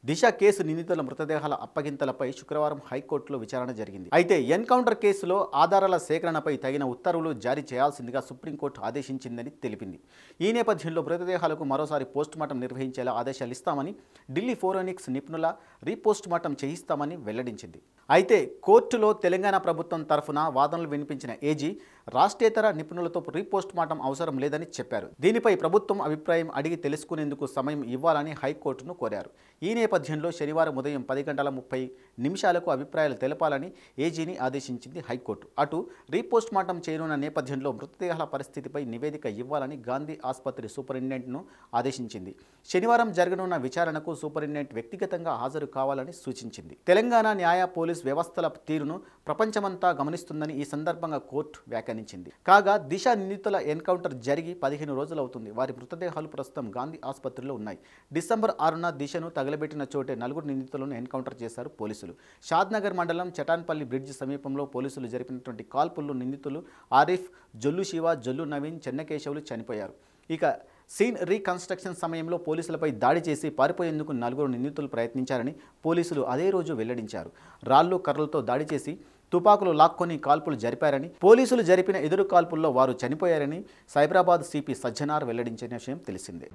దిశ case నిందితుల మృతదేహాల అప్పగింతలపై శుక్రవారం హైకోర్టులో విచారణ జరిగింది అయితే ఎన్కౌంటర్ కేసులో ఆధారాల సేకరణపై తగిన ఉత్తర్వులు జారీ చేయాల్సిందిగా సుప్రీంకోర్టు ఆదేశించిందని తెలిపింది ఈ నేపథ్యంలో మృతదేహాలకు మరోసారి పోస్టుమార్టం నిర్వహించేలా ఆదేశాలు ఇస్తామని ఢిల్లీ ఫోరెనిక్స్ నిపుణుల రీపోస్టుమార్టం చేయిస్తామని వెల్లడించింది అయితే కోర్టులో తెలంగాణ ప్రభుత్వం తరఫున వాదనలు వినిపించిన ఏజీ రాష్ట్రేతర నిపుణులతో రీపోస్టుమార్టం అవసరం లేదని చెప్పారు దీనిపై ప్రభుత్వం అభిప్రాయం అడిగి తెలుసుకునేందుకు సమయం ఇవ్వాలని హైకోర్టును కోరారు ఈ నేపథ్యంలో శనివారం ఉదయం పది గంటల ముప్పై నిమిషాలకు అభిప్రాయాలు తెలపాలని ఏజీని ఆదేశించింది హైకోర్టు అటు రీపోస్టుమార్టం చేయనున్న నేపథ్యంలో మృతదేహాల పరిస్థితిపై నివేదిక ఇవ్వాలని గాంధీ ఆసుపత్రి సూపరింటెండెంట్ను ఆదేశించింది శనివారం జరగనున్న విచారణకు సూపరింటెండెంట్ వ్యక్తిగతంగా హాజరు కావాలని సూచించింది తెలంగాణ న్యాయ పోలీస్ వ్యవస్థల తీరును ప్రపంచమంతా గమనిస్తుందని ఈ సందర్భంగా కోర్టు వ్యాఖ్యానించింది కాగా దిశ నిందితుల ఎన్కౌంటర్ జరిగి పదిహేను రోజులవుతుంది వారి మృతదేహాలు ప్రస్తుతం గాంధీ ఆసుపత్రిలో ఉన్నాయి డిసెంబర్ ఆరున దిశను తగలబెట్టిన చోటే నలుగురు నిందితులను ఎన్కౌంటర్ చేశారు పోలీసులు షాద్నగర్ మండలం చటాన్పల్లి బ్రిడ్జ్ సమీపంలో పోలీసులు జరిపినటువంటి కాల్పుల్లో నిందితులు ఆరిఫ్ జొల్లు శివ జొల్లు నవీన్ చెన్నకేశవులు చనిపోయారు ఇక సీన్ రీకన్స్ట్రక్షన్ సమయంలో పోలీసులపై దాడి చేసి పారిపోయేందుకు నలుగురు నిందితులు ప్రయత్నించారని పోలీసులు అదే రోజు వెల్లడించారు రాళ్ళు కర్రలతో దాడి చేసి తుపాకులు లాక్కొని కాల్పులు జరిపారని పోలీసులు జరిపిన ఎదురు కాల్పుల్లో వారు చనిపోయారని సైబరాబాద్ సిపి సజ్జనార్ వెల్లడించిన విషయం తెలిసిందే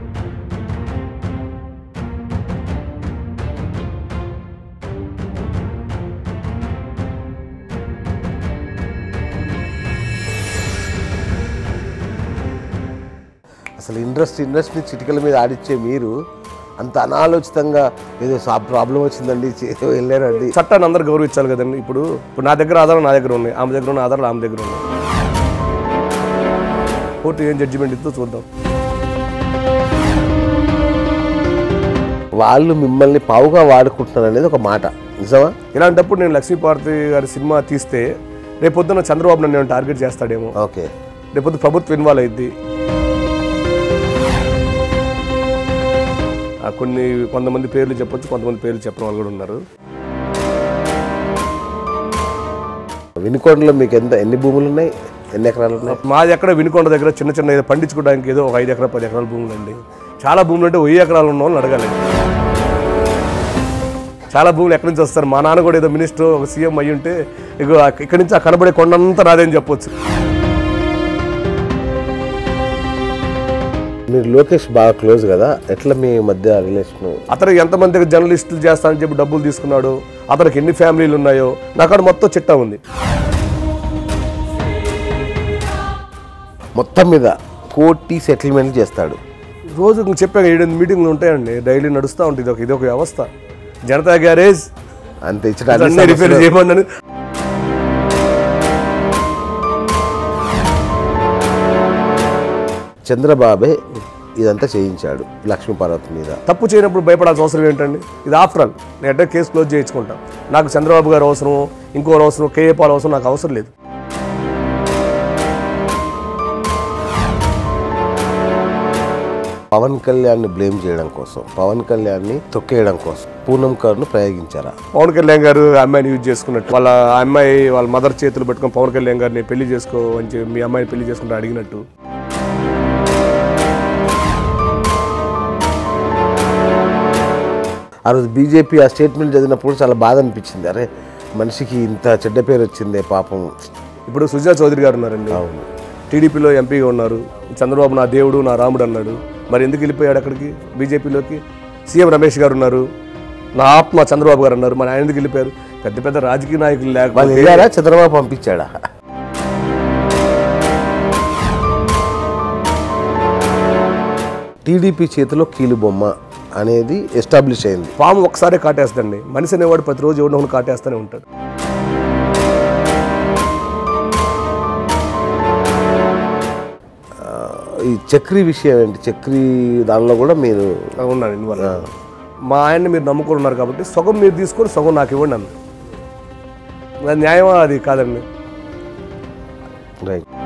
అసలు ఇండస్ట్రీ ఇండస్ట్రీ చిటికల మీద ఆడిచ్చే మీరు అంత అనాలోచితంగా ఏదో ప్రాబ్లం వచ్చిందండి చే- వెళ్ళారండి చట్టాన్ని అందరూ గౌరవించాలి కదండి ఇప్పుడు ఇప్పుడు నా దగ్గర ఆధారం నా దగ్గర ఉన్నాయి ఆమె దగ్గర ఉన్న ఆధారాలు ఆమె దగ్గర ఉన్నాయి కోర్టు ఏం జడ్జిమెంట్ ఇస్తుందో చూద్దాం వాళ్ళు మిమ్మల్ని పావుగా వాడుకుంటున్నారు అనేది ఒక మాట నిజమా ఇలాంటప్పుడు నేను లక్ష్మీపార్వతి గారి సినిమా తీస్తే రేపొద్దున చంద్రబాబు నన్ను ఏమైనా టార్గెట్ చేస్తాడేమో ఓకే రేపొద్దు ప్రభుత్వం ఇన్వాల్వ్ అయింది కొన్ని కొంతమంది పేర్లు చెప్పొచ్చు కొంతమంది పేర్లు చెప్పిన వాళ్ళు కూడా ఉన్నారు వినుకొండలో మీకు ఎంత ఎన్ని భూములు ఉన్నాయి ఎన్ని ఎకరాలు ఉన్నాయి మాది ఎక్కడ వినుకొండ దగ్గర చిన్న చిన్న ఏదో పండించుకోవడానికి ఏదో ఒక ఐదు ఎకరాలు పది ఎకరాల భూములు అండి చాలా భూములు అంటే వెయ్యి ఎకరాలు ఉన్న వాళ్ళని అడగాలి చాలా భూములు ఎక్కడి నుంచి వస్తారు మా నాన్న కూడా ఏదో మినిస్టర్ ఒక సీఎం అయ్యి ఉంటే ఇక ఇక్కడి నుంచి ఆ కనబడే కొండంతా నాదే అని చెప్పొచ్చు మీరు లోకేష్ బాగా క్లోజ్ కదా ఎట్లా మీ మధ్య రిలేషన్ అతను ఎంతమంది జర్నలిస్టులు చేస్తానని చెప్పి డబ్బులు తీసుకున్నాడు అతనికి ఎన్ని ఫ్యామిలీలు ఉన్నాయో నాకు అక్కడ మొత్తం చిట్టా ఉంది మొత్తం మీద కోటి సెటిల్మెంట్ చేస్తాడు రోజు ఇంక చెప్పాను ఏడెనిమిది మీటింగ్లు ఉంటాయండి డైలీ నడుస్తూ ఉంటుంది ఇది ఒక ఇది ఒక వ్యవస్థ జనతా గ్యారేజ్ అంత ఇచ్చిన అన్ని అన్నీ రిపేర్ సమస్యలు- చేయమన్నాను చంద్రబాబే ఇదంతా చేయించాడు లక్ష్మీ పార్వతి మీద తప్పు చేయనప్పుడు భయపడాల్సిన అవసరం ఏంటండి ఇది ఆఫ్టర్ ఆల్ నేను అంటే కేసు క్లోజ్ చేయించుకుంటాను నాకు చంద్రబాబు గారు అవసరం ఇంకో అవసరం కేఏ పాల్ అవసరం నాకు అవసరం లేదు పవన్ కళ్యాణ్ని బ్లేమ్ చేయడం కోసం పవన్ కళ్యాణ్ని తొక్కేయడం కోసం పూనం కర్ను ప్రయోగించారా పవన్ కళ్యాణ్ గారు ఆ అమ్మాయిని యూజ్ చేసుకున్నట్టు వాళ్ళ ఆ అమ్మాయి వాళ్ళ మదర్ చేతులు పెట్టుకొని పవన్ కళ్యాణ్ గారిని పెళ్లి చేసుకో అని చెప్పి మీ అమ్మాయిని పెళ్లి చేసుకుంటే అడిగినట్టు ఆ రోజు బీజేపీ ఆ స్టేట్మెంట్ చదివినప్పుడు చాలా బాధ అనిపించింది అరే మనిషికి ఇంత చెడ్డ పేరు వచ్చిందే పాపం ఇప్పుడు సుజనా చౌదరి గారు ఉన్నారండి అవును టీడీపీలో ఎంపీగా ఉన్నారు చంద్రబాబు నా దేవుడు నా రాముడు అన్నాడు మరి ఎందుకు వెళ్ళిపోయాడు అక్కడికి బీజేపీలోకి సీఎం రమేష్ గారు ఉన్నారు నా ఆత్మ చంద్రబాబు గారు ఉన్నారు మరి ఆయన ఎందుకు వెళ్ళిపోయారు పెద్ద పెద్ద రాజకీయ నాయకులు వాళ్ళు లేకపోతే వెళ్ళారా చంద్రబాబు పంపించాడా టీడీపీ చేతిలో కీలు బొమ్మ అనేది ఎస్టాబ్లిష్ అయింది పాము ఒకసారి కాటేస్తండి మనిషి అనేవాడు ప్రతిరోజు ఎవరినో ఒకరిని కాటేస్తూనే ఉంటాడు ఈ చక్రీ విషయం ఏంటి చక్రీ దానిలో కూడా మీరు అది ఉన్నాను ఇన్వాల్వ్ మా ఆయన్ని మీరు నమ్ముకొని ఉన్నారు కాబట్టి సగం మీరు తీసుకొని సగం నాకు ఇవ్వండి అన్న అది న్యాయమా అది కాదండి రైట్